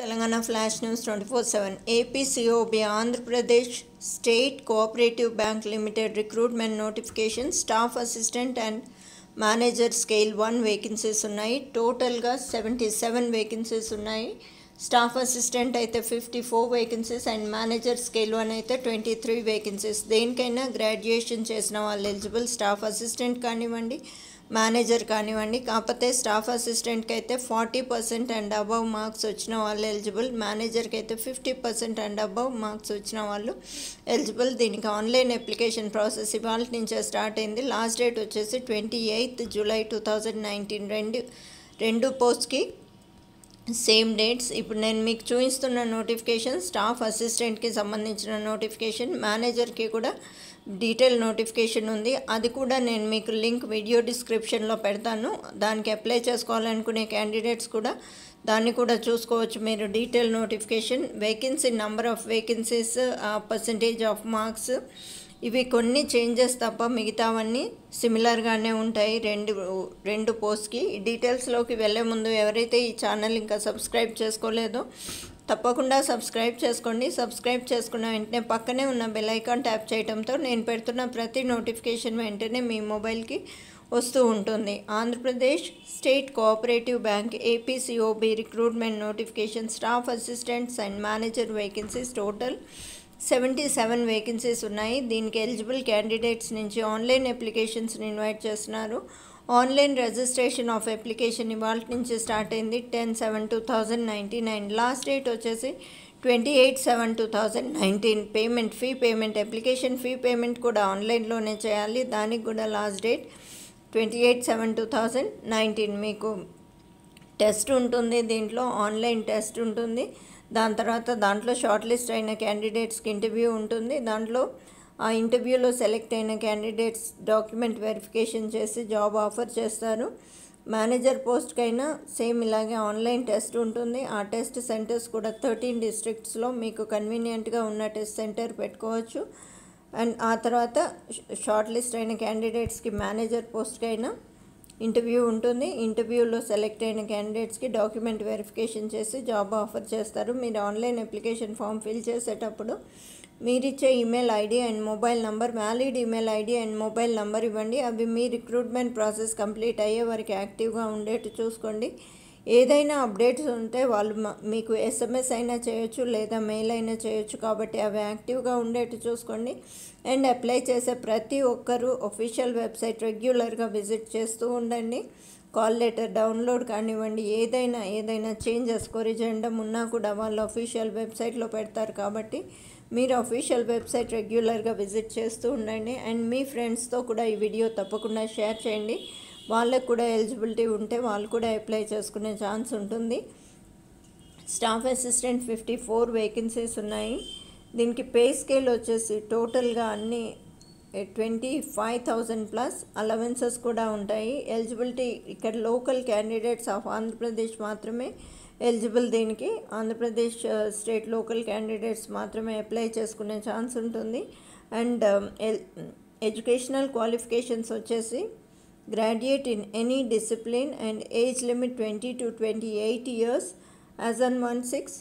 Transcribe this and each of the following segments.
Telangana flash news twenty four seven APCOB Andhra Pradesh state cooperative bank limited recruitment notification staff assistant and manager scale one vacancies ఉన్నాయి టోటల్గా seventy seven vacancies ఉన్నాయి staff assistant అయితే fifty four vacancies and manager scale one అయితే twenty three vacancies దేనికైనా graduation చేసిన వాళ్ళు eligible staff assistant కానివ్వండి manager కానివ్వండి కాకపోతే స్టాఫ్ అసిస్టెంట్కి అయితే forty percent and above marks వచ్చిన వాళ్ళు ఎలిజిబుల్ మేనేజర్కి అయితే fifty percent and above marks వచ్చిన వాళ్ళు ఎలిజిబుల్ దీనికి ఆన్లైన్ అప్లికేషన్ ప్రాసెస్ ఇవాళ నుంచే స్టార్ట్ అయింది లాస్ట్ డేట్ వచ్చేసి twenty eighth July two thousand nineteen రెండు రెండు పోస్ట్కి సేమ్ డేట్స్ ఇప్పుడు నేను మీకు చూపిస్తున్న నోటిఫికేషన్ స్టాఫ్ అసిస్టెంట్కి సంబంధించిన నోటిఫికేషన్ మేనేజర్కి కూడా డీటెయిల్ నోటిఫికేషన్ ఉంది అది కూడా నేను మీకు లింక్ వీడియో డిస్క్రిప్షన్లో పెడతాను దానికి అప్లై చేసుకోవాలనుకునే క్యాండిడేట్స్ కూడా దాన్ని కూడా చూసుకోవచ్చు మీరు detail notification vacancy number of vacancies percentage of marks ఇవి కొన్ని చేంజెస్ తప్ప మిగతావన్నీ సిమిలర్గానే ఉంటాయి రెండు రెండు పోస్ట్కి ఈ డీటెయిల్స్లోకి వెళ్ళే ముందు ఎవరైతే ఈ ఛానల్ ఇంకా సబ్స్క్రైబ్ చేసుకోలేదో తప్పకుండా సబ్స్క్రైబ్ చేసుకోండి సబ్స్క్రైబ్ చేసుకున్న వెంటనే పక్కనే ఉన్న బెల్ ఐకాన్ ట్యాప్ చేయడంతో నేను పెడుతున్న ప్రతి నోటిఫికేషన్ వెంటనే మీ మొబైల్కి వస్తూ ఉంటుంది Andhra Pradesh state cooperative bank APCOB recruitment notification staff assistants and manager vacancies total seventy seven vacancies ఉన్నాయి దీనికి ఎలిజిబుల్ క్యాండిడేట్స్ నుంచి ఆన్లైన్ అప్లికేషన్స్ని ఇన్వైట్ చేస్తున్నారు ఆన్లైన్ రిజిస్ట్రేషన్ ఆఫ్ అప్లికేషన్ ఇవాళ నుంచి స్టార్ట్ అయింది ten seven two thousand nineteen and last date వచ్చేసి twenty eight seven two thousand nineteen payment fee payment application fee payment కూడా ఆన్లైన్లోనే చేయాలి దానికి కూడా last date twenty eight seven two thousand nineteen మీకు టెస్ట్ ఉంటుంది దీంట్లో ఆన్లైన్ టెస్ట్ ఉంటుంది దాని తర్వాత దాంట్లో షార్ట్ లిస్ట్ అయిన క్యాండిడేట్స్కి ఇంటర్వ్యూ ఉంటుంది దాంట్లో ఆ ఇంటర్వ్యూలో సెలెక్ట్ అయిన క్యాండిడేట్స్ డాక్యుమెంట్ వెరిఫికేషన్ చేసి జాబ్ ఆఫర్ చేస్తారు మేనేజర్ పోస్ట్కైనా సేమ్ ఇలాగే ఆన్లైన్ టెస్ట్ ఉంటుంది ఆ టెస్ట్ సెంటర్స్ కూడా థర్టీన్ డిస్ట్రిక్ట్స్లో మీకు కన్వీనియంట్గా ఉన్న టెస్ట్ సెంటర్ పెట్టుకోవచ్చు అండ్ ఆ తర్వాత షార్ట్ లిస్ట్ అయిన క్యాండిడేట్స్కి మేనేజర్ పోస్ట్కైనా ఇంటర్వ్యూ ఉంటుంది ఇంటర్వ్యూలో సెలెక్ట్ అయిన క్యాండిడేట్స్కి డాక్యుమెంట్ వెరిఫికేషన్ చేసి జాబ్ ఆఫర్ చేస్తారు మీరు ఆన్లైన్ అప్లికేషన్ ఫామ్ ఫిల్ చేసేటప్పుడు మీరిచ్చే email ID and mobile number valid email ID and mobile number ఇవ్వండి అవి మీ రిక్రూట్మెంట్ ప్రాసెస్ కంప్లీట్ అయ్యే వరకు యాక్టివ్గా ఉండేట్టు చూసుకోండి ఏదైనా అప్డేట్స్ ఉంటే వాళ్ళు మీకు ఎస్ఎంఎస్ అయినా చేయొచ్చు లేదా మెయిల్ అయినా చేయొచ్చు కాబట్టి అవి యాక్టివ్గా ఉండేట్టు చూసుకోండి అండ్ అప్లై చేసే ప్రతి ఒక్కరూ ఒఫీషియల్ వెబ్సైట్ రెగ్యులర్గా విజిట్ చేస్తూ ఉండండి కాల్ లెటర్ డౌన్లోడ్ కానివ్వండి ఏదైనా ఏదైనా చేంజెస్ కొరిజెండం ఉన్నా కూడా వాళ్ళు అఫీషియల్ వెబ్సైట్లో పెడతారు కాబట్టి మీరు అఫీషియల్ వెబ్సైట్ రెగ్యులర్గా విజిట్ చేస్తూ ఉండండి అండ్ మీ ఫ్రెండ్స్తో కూడా ఈ వీడియో తప్పకుండా షేర్ చేయండి వాళ్ళకు కూడా ఎలిజిబిలిటీ ఉంటే వాళ్ళు కూడా అప్లై చేసుకునే ఛాన్స్ ఉంటుంది staff assistant fifty four vacancies ఉన్నాయి దీనికి పే స్కేల్ వచ్చేసి టోటల్గా అన్ని twenty five thousand plus allowances కూడా ఉంటాయి ఎలిజిబిలిటీ ఇక్కడ లోకల్ క్యాండిడేట్స్ ఆఫ్ ఆంధ్రప్రదేశ్ మాత్రమే ఎలిజిబుల్ దీనికి ఆంధ్రప్రదేశ్ స్టేట్ లోకల్ క్యాండిడేట్స్ మాత్రమే అప్లై చేసుకునే ఛాన్స్ ఉంటుంది అండ్ ఎడ్యుకేషనల్ క్వాలిఫికేషన్స్ వచ్చేసి graduate in any discipline and age limit twenty to twenty eight years as on one six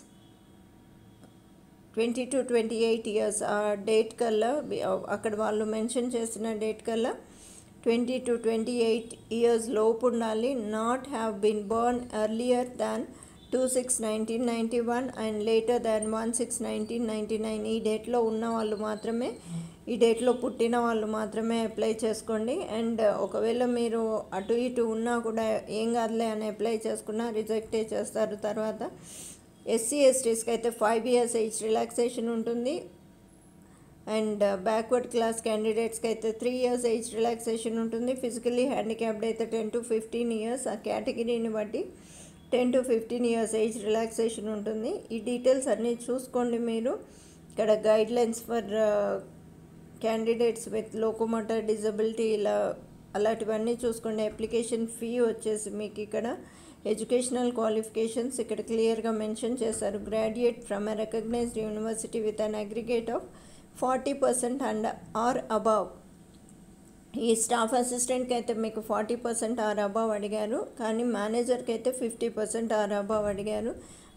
twenty to twenty eight years ఆ date కల్లా అక్కడ వాళ్ళు mention చేసిన date కల్లా twenty to twenty eight years లోపు ఉండాలి not have been born earlier than two six nineteen ninety one and later than one six nineteen ninety nine ఈ డేట్లో ఉన్న వాళ్ళు మాత్రమే ఈ డేట్లో పుట్టిన వాళ్ళు మాత్రమే అప్లై చేసుకోండి అండ్ ఒకవేళ మీరు అటు ఇటు ఉన్నా కూడా ఏం కాదులే అని అప్లై చేసుకున్నా రిజెక్టే చేస్తారు తర్వాత ఎస్సీ ఎస్టీస్కి అయితే ఫైవ్ ఇయర్స్ ఏజ్ రిలాక్సేషన్ ఉంటుంది అండ్ బ్యాక్వర్డ్ క్లాస్ క్యాండిడేట్స్కి అయితే త్రీ ఇయర్స్ ఏజ్ రిలాక్సేషన్ ఉంటుంది ఫిజికలీ హ్యాండిక్యాప్డ్ అయితే టెన్ టు ఫిఫ్టీన్ ఇయర్స్ ఆ కేటగిరీని బట్టి ten to fifteen years age relaxation ఉంటుంది ఈ డీటెయిల్స్ అన్నీ చూసుకోండి మీరు ఇక్కడ guidelines for candidates with locomotor disability ఇలా అలాంటివన్నీ చూసుకోండి అప్లికేషన్ ఫీ వచ్చేసి మీకు ఇక్కడ ఎడ్యుకేషనల్ క్వాలిఫికేషన్స్ ఇక్కడ క్లియర్గా మెన్షన్ చేశారు graduate from a recognised university with an aggregate of forty percent and or above ఈ స్టాఫ్ అసిస్టెంట్కి అయితే మీకు ఫార్టీ పర్సెంట్ ఆర్ అబవ్ అడిగారు కానీ మేనేజర్కి అయితే ఫిఫ్టీ పర్సెంట్ ఆర్ అబవ్ అడిగారు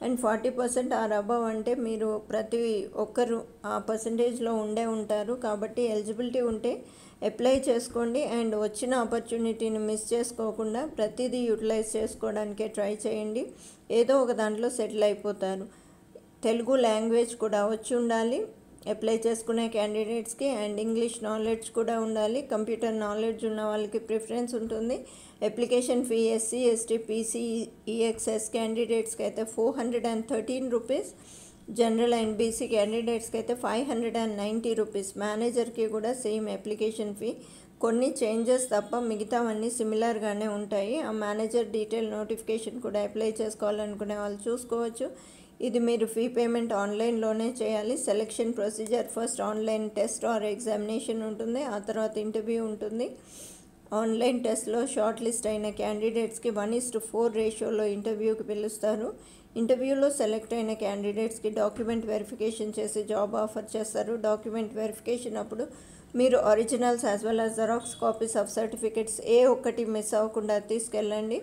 and forty percent or above అంటే మీరు ప్రతి ఒక్కరు ఆ పర్సంటేజ్లో ఉండే ఉంటారు కాబట్టి ఎలిజిబిలిటీ ఉంటే అప్లై చేసుకోండి అండ్ వచ్చిన ఆపర్చునిటీని మిస్ చేసుకోకుండా ప్రతిదీ యూటిలైజ్ చేసుకోవడానికే ట్రై చేయండి ఏదో ఒక దాంట్లో సెటిల్ అయిపోతారు తెలుగు లాంగ్వేజ్ కూడా వచ్చి ఉండాలి అప్లై చేసుకునే క్యాండిడేట్స్కి అండ్ ఇంగ్లీష్ నాలెడ్జ్ కూడా ఉండాలి కంప్యూటర్ నాలెడ్జ్ ఉన్న వాళ్ళకి ప్రిఫరెన్స్ ఉంటుంది application fee SC ST PC EXS క్యాండిడేట్స్కి అయితే four hundred and thirteen rupees general and BC క్యాండిడేట్స్కి అయితే five hundred and ninety rupees మేనేజర్కి కూడా సేమ్ అప్లికేషన్ ఫీ కొన్ని చేంజెస్ తప్ప మిగతావన్నీ సిమిలర్గానే ఉంటాయి ఆ మేనేజర్ డీటెయిల్ నోటిఫికేషన్ కూడా అప్లై చేసుకోవాలనుకునే వాళ్ళు చూసుకోవచ్చు ఇది మీరు ఫీ పేమెంట్ ఆన్లైన్లోనే చేయాలి selection procedure first online test or examination ఉంటుంది ఆ తర్వాత ఇంటర్వ్యూ ఉంటుంది ఆన్లైన్ టెస్ట్లో షార్ట్ లిస్ట్ అయిన క్యాండిడేట్స్కి వన్ ఇస్ టు ఫోర్ రేషియోలో ఇంటర్వ్యూకి పిలుస్తారు ఇంటర్వ్యూలో సెలెక్ట్ అయిన క్యాండిడేట్స్కి డాక్యుమెంట్ వెరిఫికేషన్ చేసి జాబ్ ఆఫర్ చేస్తారు డాక్యుమెంట్ వెరిఫికేషన్ అప్పుడు మీరు originals as well as xerox copies of certificates ఏ ఒక్కటి మిస్ అవ్వకుండా తీసుకెళ్ళండి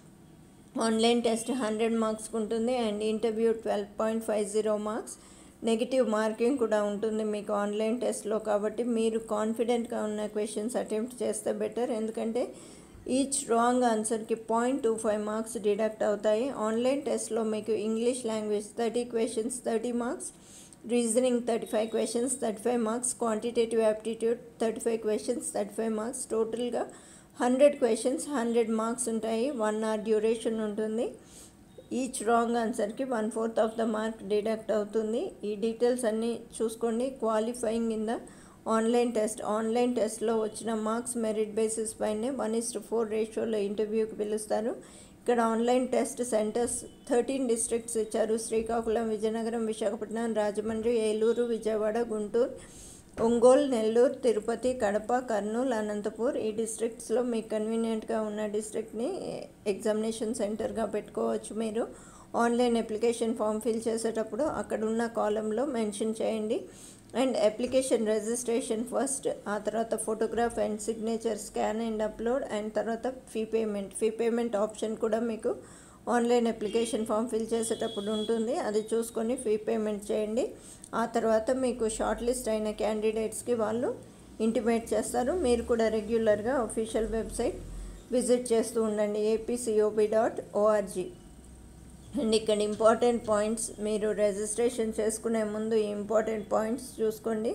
ఆన్లైన్ టెస్ట్ హండ్రెడ్ మార్క్స్కి ఉంటుంది and interview twelve point five zero marks negative marking కూడా ఉంటుంది మీకు ఆన్లైన్ టెస్ట్లో కాబట్టి మీరు కాన్ఫిడెంట్గా ఉన్న క్వశ్చన్స్ అటెంప్ట్ చేస్తే బెటర్ ఎందుకంటే ఈచ్ రాంగ్ ఆన్సర్కి point two five marks deduct అవుతాయి ఆన్లైన్ టెస్ట్లో మీకు English language thirty questions thirty marks reasoning thirty five questions thirty five marks quantitative aptitude thirty five questions thirty five marks టోటల్గా hundred questions hundred marks ఉంటాయి one hour duration ఉంటుంది each wrong ఆన్సర్కి one fourth of the mark deduct అవుతుంది ఈ details అన్నీ చూసుకోండి qualifying in the online test online టెస్ట్లో వచ్చిన మార్క్స్ మెరిట్ బేసిస్ పైనే వన్ ఇస్ టు ఫోర్ రేషియోలో ఇంటర్వ్యూకి పిలుస్తారు ఇక్కడ online test centres thirteen districts ఇచ్చారు శ్రీకాకుళం విజయనగరం విశాఖపట్నం రాజమండ్రి ఏలూరు విజయవాడ గుంటూరు ఒంగోలు నెల్లూరు తిరుపతి కడప కర్నూలు అనంతపూర్ ఈ డిస్ట్రిక్ట్స్లో మీకు కన్వీనియంట్గా ఉన్న డిస్ట్రిక్ట్ని ఎగ్జామినేషన్ సెంటర్గా పెట్టుకోవచ్చు మీరు ఆన్లైన్ అప్లికేషన్ ఫామ్ ఫిల్ చేసేటప్పుడు అక్కడ ఉన్న కాలంలో మెన్షన్ చేయండి అండ్ అప్లికేషన్ రిజిస్ట్రేషన్ ఫస్ట్ ఆ తర్వాత photograph and signature scan and upload and తర్వాత fee payment fee payment option కూడా మీకు ఆన్లైన్ అప్లికేషన్ ఫామ్ ఫిల్ చేసేటప్పుడు ఉంటుంది అది చూసుకొని ఫీ పేమెంట్ చేయండి ఆ తర్వాత మీకు షార్ట్ లిస్ట్ అయిన క్యాండిడేట్స్కి వాళ్ళు ఇంటిమేట్ చేస్తారు మీరు కూడా రెగ్యులర్గా అఫీషియల్ వెబ్సైట్ విజిట్ చేస్తూ ఉండండి ఏపీసీఓబి డాట్ ఓఆర్జీ అండ్ ఇక్కడ ఇంపార్టెంట్ పాయింట్స్ మీరు రిజిస్ట్రేషన్ చేసుకునే ముందు ఈ ఇంపార్టెంట్ పాయింట్స్ చూసుకోండి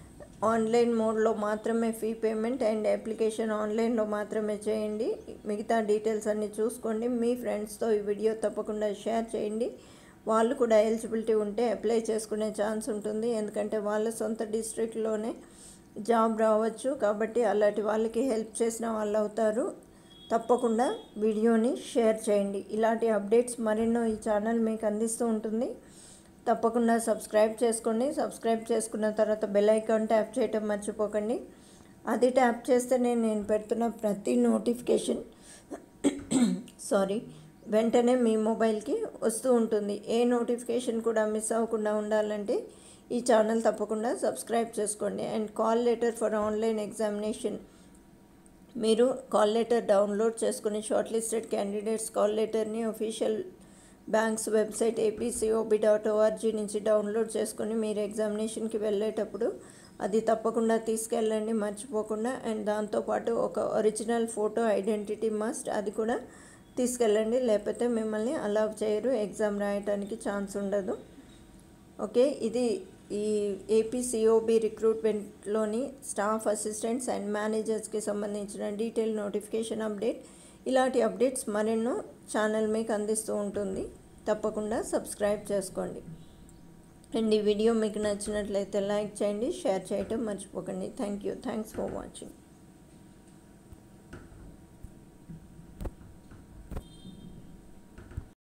ఆన్లైన్ మోడ్లో మాత్రమే ఫీ పేమెంట్ అండ్ అప్లికేషన్ ఆన్లైన్లో మాత్రమే చేయండి మిగతా డీటెయిల్స్ అన్నీ చూసుకోండి మీ ఫ్రెండ్స్తో ఈ వీడియో తప్పకుండా షేర్ చేయండి వాళ్ళు కూడా ఎలిజిబిలిటీ ఉంటే అప్లై చేసుకునే ఛాన్స్ ఉంటుంది ఎందుకంటే వాళ్ళ సొంత డిస్ట్రిక్ట్లోనే జాబ్ రావచ్చు కాబట్టి అలాంటి వాళ్ళకి హెల్ప్ చేసిన వాళ్ళు అవుతారు తప్పకుండా వీడియోని షేర్ చేయండి ఇలాంటి అప్డేట్స్ మరెన్నో ఈ ఛానల్ మీకు అందిస్తూ ఉంటుంది తప్పకుండా సబ్స్క్రైబ్ చేసుకోండి సబ్స్క్రైబ్ చేసుకున్న తర్వాత బెల్ ఐకాన్ ట్యాప్ చేయటం మర్చిపోకండి అది ట్యాప్ చేస్తేనే నేను పెడుతున్న ప్రతి నోటిఫికేషన్ సారీ వెంటనే మీ మొబైల్కి వస్తూ ఉంటుంది ఏ నోటిఫికేషన్ కూడా మిస్ అవ్వకుండా ఉండాలంటే ఈ ఛానల్ తప్పకుండా సబ్స్క్రైబ్ చేసుకోండి and call letter for online examination మీరు కాల్ లెటర్ డౌన్లోడ్ చేసుకుని షార్ట్ లిస్టెడ్ క్యాండిడేట్స్ కాల్ లెటర్ని official banks website APCOB dot ORG నుంచి డౌన్లోడ్ చేసుకొని మీరు ఎగ్జామినేషన్కి వెళ్ళేటప్పుడు అది తప్పకుండా తీసుకెళ్ళండి మర్చిపోకుండా అండ్ దాంతోపాటు ఒక ఒరిజినల్ ఫోటో ఐడెంటిటీ మస్ట్ అది కూడా తీసుకెళ్ళండి లేకపోతే మిమ్మల్ని అలౌ చేయరు ఎగ్జామ్ రాయటానికి ఛాన్స్ ఉండదు ఓకే ఇది ఈ ఏపీసీఓబి రిక్రూట్మెంట్లోని స్టాఫ్ అసిస్టెంట్స్ అండ్ మేనేజర్స్కి సంబంధించిన డీటెయిల్ నోటిఫికేషన్ అప్డేట్ ఇలాంటి అప్డేట్స్ మరెన్నో ఛానల్ మీకు అందిస్తూ ఉంటుంది తప్పకుండా సబ్స్క్రైబ్ చేసుకోండి అండ్ ఈ వీడియో మీకు నచ్చినట్లయితే లైక్ చేయండి షేర్ చేయటం మర్చిపోకండి thank you thanks for watching